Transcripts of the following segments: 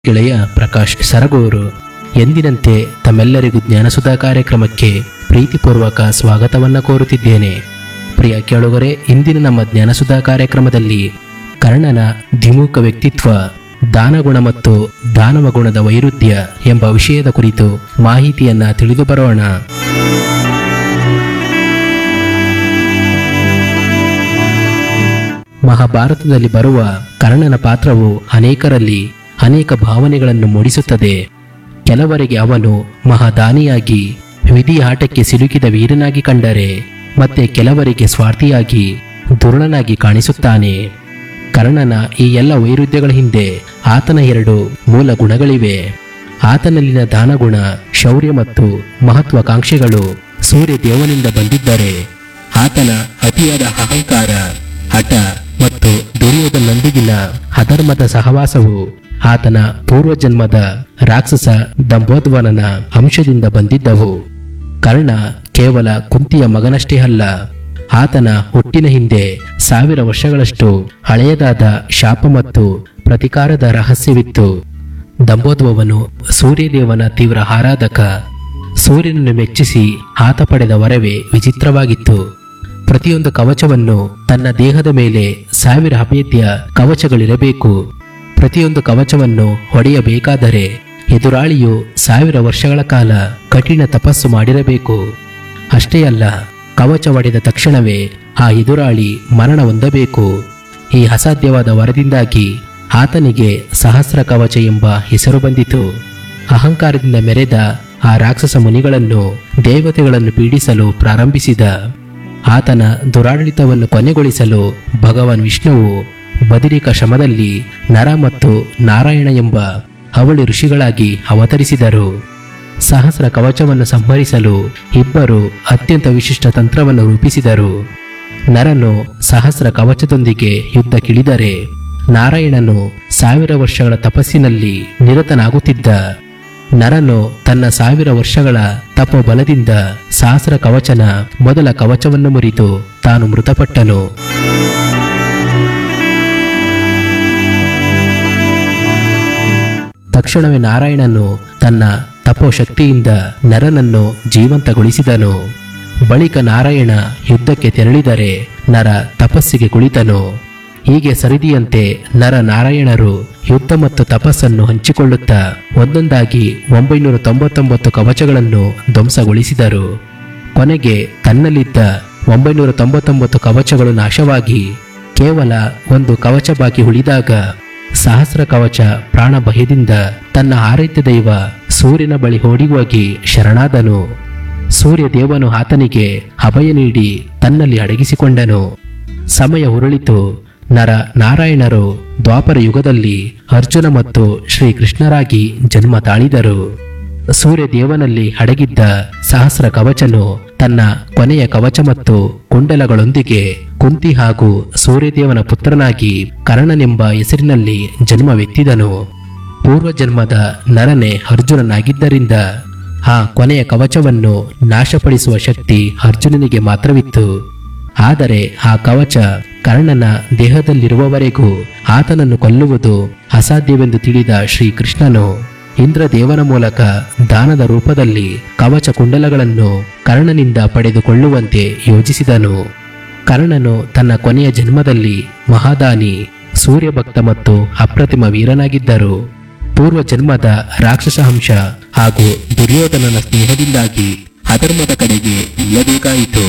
ಗೆಳೆಯ ಪ್ರಕಾಶ್ ಸರಗೂರು ಎಂದಿನಂತೆ ತಮ್ಮೆಲ್ಲರಿಗೂ ಜ್ಞಾನಸುಧಾ ಕಾರ್ಯಕ್ರಮಕ್ಕೆ ಪ್ರೀತಿಪೂರ್ವಕ ಸ್ವಾಗತವನ್ನ ಕೋರುತ್ತಿದ್ದೇನೆ ಪ್ರಿಯ ಕೇಳುಗರೆ ಇಂದಿನ ನಮ್ಮ ಜ್ಞಾನಸುಧಾ ಕಾರ್ಯಕ್ರಮದಲ್ಲಿ ಕರ್ಣನ ದ್ವಿಮುಖ ವ್ಯಕ್ತಿತ್ವ ದಾನಗುಣ ಮತ್ತು ದಾನವ ಗುಣದ ವೈರುಧ್ಯ ಎಂಬ ವಿಷಯದ ಕುರಿತು ಮಾಹಿತಿಯನ್ನ ತಿಳಿದು ಬರೋಣ ಮಹಾಭಾರತದಲ್ಲಿ ಬರುವ ಕರ್ಣನ ಪಾತ್ರವು ಅನೇಕರಲ್ಲಿ ಅನೇಕ ಭಾವನೆಗಳನ್ನು ಮೂಡಿಸುತ್ತದೆ ಕೆಲವರಿಗೆ ಅವನು ಮಹಾದಾನಿಯಾಗಿ ವಿಧಿ ಆಟಕ್ಕೆ ಸಿಲುಕಿದ ವೀರನಾಗಿ ಕಂಡರೆ ಮತ್ತೆ ಕೆಲವರಿಗೆ ಸ್ವಾರ್ಥಿಯಾಗಿ ದುರುಳನಾಗಿ ಕಾಣಿಸುತ್ತಾನೆ ಕರ್ಣನ ಈ ಎಲ್ಲ ವೈರುಧ್ಯಗಳ ಹಿಂದೆ ಆತನ ಎರಡು ಮೂಲ ಗುಣಗಳಿವೆ ಆತನಲ್ಲಿನ ದಾನಗುಣ ಶೌರ್ಯ ಮತ್ತು ಮಹತ್ವಾಕಾಂಕ್ಷೆಗಳು ಸೂರ್ಯ ದೇವನಿಂದ ಬಂದಿದ್ದರೆ ಆತನ ಅತಿಯಾದ ಅಹಂಕಾರ ಹಠ ಮತ್ತು ದುರ್ಯೋಧನೊಂದಿಗಿನ ಅಧರ್ಮದ ಸಹವಾಸವು ಆತನ ಪೂರ್ವಜನ್ಮದ ರಾಕ್ಷಸ ದಂಬೋದ್ವನನ ಅಂಶದಿಂದ ಬಂದಿದ್ದವು ಕರ್ಣ ಕೇವಲ ಕುಂತಿಯ ಮಗನಷ್ಟೇ ಅಲ್ಲ ಆತನ ಹುಟ್ಟಿನ ಹಿಂದೆ ಸಾವಿರ ವರ್ಷಗಳಷ್ಟು ಹಳೆಯದಾದ ಶಾಪ ಮತ್ತು ಪ್ರತಿಕಾರದ ರಹಸ್ಯವಿತ್ತು ದಂಬೋದ್ವವನು ಸೂರ್ಯದೇವನ ತೀವ್ರ ಆರಾಧಕ ಸೂರ್ಯನನ್ನು ಮೆಚ್ಚಿಸಿ ಆತ ಪಡೆದ ವರವೇ ವಿಚಿತ್ರವಾಗಿತ್ತು ಪ್ರತಿಯೊಂದು ಕವಚವನ್ನು ತನ್ನ ದೇಹದ ಮೇಲೆ ಸಾವಿರ ಅಭೇದ್ಯ ಕವಚಗಳಿರಬೇಕು ಪ್ರತಿಯೊಂದು ಕವಚವನ್ನು ಹೊಡೆಯಬೇಕಾದರೆ ಎದುರಾಳಿಯು ಸಾವಿರ ವರ್ಷಗಳ ಕಾಲ ಕಠಿಣ ತಪಸ್ಸು ಮಾಡಿರಬೇಕು ಅಷ್ಟೇ ಅಲ್ಲ ಕವಚ ಒಡೆದ ತಕ್ಷಣವೇ ಆ ಎದುರಾಳಿ ಮರಣ ಹೊಂದಬೇಕು ಈ ಅಸಾಧ್ಯವಾದ ವರದಿಂದಾಗಿ ಆತನಿಗೆ ಸಹಸ್ರ ಕವಚ ಎಂಬ ಹೆಸರು ಬಂದಿತು ಅಹಂಕಾರದಿಂದ ಮೆರೆದ ಆ ರಾಕ್ಷಸ ಮುನಿಗಳನ್ನು ದೇವತೆಗಳನ್ನು ಪೀಡಿಸಲು ಪ್ರಾರಂಭಿಸಿದ ಆತನ ದುರಾಡಳಿತವನ್ನು ಕೊನೆಗೊಳಿಸಲು ಭಗವಾನ್ ವಿಷ್ಣುವು ಬದಿರಿಕ ಶ್ರಮದಲ್ಲಿ ನರ ಮತ್ತು ನಾರಾಯಣ ಎಂಬ ಅವಳಿ ಋಷಿಗಳಾಗಿ ಅವತರಿಸಿದರು ಸಹಸ್ರ ಕವಚವನ್ನು ಸಂಹರಿಸಲು ಇಬ್ಬರು ಅತ್ಯಂತ ವಿಶಿಷ್ಟ ತಂತ್ರವನ್ನು ರೂಪಿಸಿದರು ನರನು ಸಹಸ್ರ ಕವಚದೊಂದಿಗೆ ಯುದ್ಧಕ್ಕಿಳಿದರೆ ನಾರಾಯಣನು ಸಾವಿರ ವರ್ಷಗಳ ತಪಸ್ಸಿನಲ್ಲಿ ನಿರತನಾಗುತ್ತಿದ್ದ ನರನು ತನ್ನ ಸಾವಿರ ವರ್ಷಗಳ ತಪೋಬಲದಿಂದ ಸಹಸ್ರ ಕವಚನ ಮೊದಲ ಕವಚವನ್ನು ಮುರಿದು ತಾನು ಮೃತಪಟ್ಟನು ತಕ್ಷಣವೇ ನಾರಾಯಣನು ತನ್ನ ತಪೋಶಕ್ತಿಯಿಂದ ನರನನ್ನು ಜೀವಂತಗೊಳಿಸಿದನು ಬಳಿಕ ನಾರಾಯಣ ಯುದ್ಧಕ್ಕೆ ತೆರಳಿದರೆ ನರ ತಪಸ್ಸಿಗೆ ಕುಳಿತನು ಹೀಗೆ ಸರಿದಿಯಂತೆ ನರ ನಾರಾಯಣರು ಯುದ್ಧ ಮತ್ತು ತಪಸ್ಸನ್ನು ಹಂಚಿಕೊಳ್ಳುತ್ತಾ ಒಂದೊಂದಾಗಿ ಒಂಬೈನೂರ ತೊಂಬತ್ತೊಂಬತ್ತು ಕವಚಗಳನ್ನು ಧ್ವಂಸಗೊಳಿಸಿದರು ಕೊನೆಗೆ ತನ್ನಲ್ಲಿದ್ದ ಒಂಬೈನೂರ ತೊಂಬತ್ತೊಂಬತ್ತು ಕವಚಗಳು ನಾಶವಾಗಿ ಕೇವಲ ಒಂದು ಕವಚ ಬಾಕಿ ಉಳಿದಾಗ ಸಹಸ್ರ ಕವಚ ಪ್ರಾಣ ಭಯದಿಂದ ತನ್ನ ಆರೈತ್ಯ ದೈವ ಸೂರ್ಯನ ಬಳಿ ಓಡಿ ಹೋಗಿ ಶರಣಾದನು ಸೂರ್ಯ ದೇವನು ಆತನಿಗೆ ಅಭಯ ನೀಡಿ ತನ್ನಲ್ಲಿ ಅಡಗಿಸಿಕೊಂಡನು ಸಮಯ ಉರುಳಿತು ನರ ನಾರಾಯಣರು ದ್ವಾಪರ ಯುಗದಲ್ಲಿ ಅರ್ಜುನ ಮತ್ತು ಶ್ರೀಕೃಷ್ಣರಾಗಿ ಜನ್ಮ ತಾಳಿದರು ಸೂರ್ಯ ದೇವನಲ್ಲಿ ಅಡಗಿದ್ದ ಸಹಸ್ರ ಕವಚನು ತನ್ನ ಕೊನೆಯ ಕವಚ ಮತ್ತು ಕುಂಡಲಗಳೊಂದಿಗೆ ಕುಂತಿ ಹಾಗೂ ಸೂರ್ಯದೇವನ ಪುತ್ರನಾಗಿ ಕರ್ಣನೆಂಬ ಹೆಸರಿನಲ್ಲಿ ಜನ್ಮವೆತ್ತಿದನು ಪೂರ್ವಜನ್ಮದ ನರನೆ ಅರ್ಜುನನಾಗಿದ್ದರಿಂದ ಆ ಕೊನೆಯ ಕವಚವನ್ನು ನಾಶಪಡಿಸುವ ಶಕ್ತಿ ಅರ್ಜುನನಿಗೆ ಮಾತ್ರವಿತ್ತು ಆದರೆ ಆ ಕವಚ ಕರ್ಣನ ದೇಹದಲ್ಲಿರುವವರೆಗೂ ಆತನನ್ನು ಕೊಲ್ಲುವುದು ಅಸಾಧ್ಯವೆಂದು ತಿಳಿದ ಶ್ರೀಕೃಷ್ಣನು ಇಂದ್ರದೇವನ ಮೂಲಕ ದಾನದ ರೂಪದಲ್ಲಿ ಕವಚ ಕುಂಡಲಗಳನ್ನು ಕರ್ಣನಿಂದ ಪಡೆದುಕೊಳ್ಳುವಂತೆ ಯೋಜಿಸಿದನು ಕರ್ಣನು ತನ್ನ ಕೊನೆಯ ಜನ್ಮದಲ್ಲಿ ಮಹಾದಾನಿ ಸೂರ್ಯಭಕ್ತ ಮತ್ತು ಅಪ್ರತಿಮ ವೀರನಾಗಿದ್ದರು ಪೂರ್ವ ಜನ್ಮದ ರಾಕ್ಷಸ ಅಂಶ ಹಾಗೂ ದುರ್ಯೋಧನನ ಸ್ನೇಹದಿಂದಾಗಿ ಅಧರ್ಮದ ಕಡೆಗೆ ಇಲ್ಲಬೇಕಾಯಿತು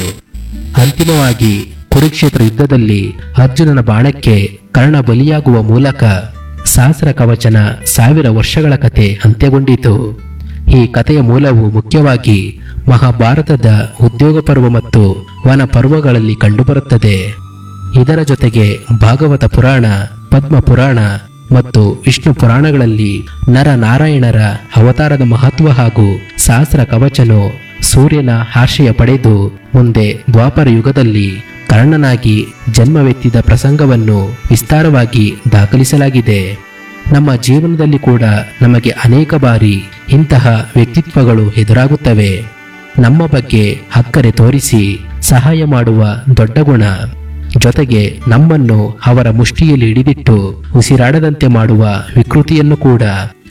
ಅಂತಿಮವಾಗಿ ಕುರುಕ್ಷೇತ್ರ ಯುದ್ಧದಲ್ಲಿ ಅರ್ಜುನನ ಬಾಣಕ್ಕೆ ಕರ್ಣ ಬಲಿಯಾಗುವ ಮೂಲಕ ಸಹಸ್ರ ಕವಚನ ಸಾವಿರ ವರ್ಷಗಳ ಕತೆ ಅಂತ್ಯಗೊಂಡಿತು ಈ ಕಥೆಯ ಮೂಲವು ಮುಖ್ಯವಾಗಿ ಮಹಾಭಾರತದ ಉದ್ಯೋಗ ಪರ್ವ ಮತ್ತು ವನ ಪರ್ವಗಳಲ್ಲಿ ಕಂಡುಬರುತ್ತದೆ ಇದರ ಜೊತೆಗೆ ಭಾಗವತ ಪುರಾಣ ಪದ್ಮ ಪುರಾಣ ಮತ್ತು ವಿಷ್ಣು ಪುರಾಣಗಳಲ್ಲಿ ನರ ನಾರಾಯಣರ ಅವತಾರದ ಮಹತ್ವ ಹಾಗೂ ಸಹಸ್ರ ಕವಚನು ಸೂರ್ಯನ ಆಶ್ರಯ ಪಡೆದು ಮುಂದೆ ದ್ವಾಪರ ಯುಗದಲ್ಲಿ ಕರ್ಣನಾಗಿ ಜನ್ಮವೆತ್ತಿದ ಪ್ರಸಂಗವನ್ನು ವಿಸ್ತಾರವಾಗಿ ದಾಖಲಿಸಲಾಗಿದೆ ನಮ್ಮ ಜೀವನದಲ್ಲಿ ಕೂಡ ನಮಗೆ ಅನೇಕ ಬಾರಿ ಇಂತಹ ವ್ಯಕ್ತಿತ್ವಗಳು ಎದುರಾಗುತ್ತವೆ ನಮ್ಮ ಬಗ್ಗೆ ಅಕ್ಕರೆ ತೋರಿಸಿ ಸಹಾಯ ಮಾಡುವ ದೊಡ್ಡ ಗುಣ ಜೊತೆಗೆ ನಮ್ಮನ್ನು ಅವರ ಮುಷ್ಟಿಯಲ್ಲಿ ಹಿಡಿದಿಟ್ಟು ಉಸಿರಾಡದಂತೆ ಮಾಡುವ ವಿಕೃತಿಯನ್ನು ಕೂಡ